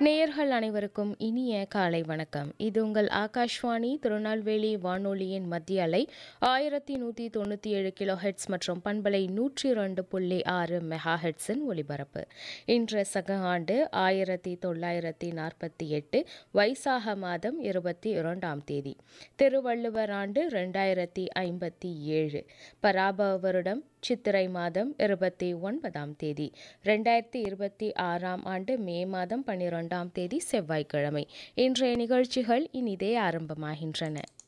நேயர்கள் அனைவருக்கும் இனிய காலை வணக்கம் இது உங்கள் ஆகாஷ்வாணி திருநெல்வேலி வானொலியின் மத்திய அலை ஆயிரத்தி நூற்றி தொண்ணூற்றி ஏழு கிலோ ஹெட்ஸ் மற்றும் பண்பலை நூற்றி ரெண்டு புள்ளி ஆறு மெகா ஹெட்ஸின் ஒலிபரப்பு இன்று சக ஆண்டு ஆயிரத்தி தொள்ளாயிரத்தி நாற்பத்தி எட்டு வைசாக மாதம் இருபத்தி இரண்டாம் தேதி திருவள்ளுவர் ஆண்டு ரெண்டாயிரத்தி ஐம்பத்தி ஏழு பராப வருடம் சித்திரை மாதம் இருபத்தி ஒன்பதாம் தேதி ரெண்டாயிரத்தி இருபத்தி ஆறாம் ஆண்டு மே மாதம் பன்னிரெண்டாம் தேதி செவ்வாய்க்கிழமை இன்றைய நிகழ்ச்சிகள் இனிதே ஆரம்பமாகின்றன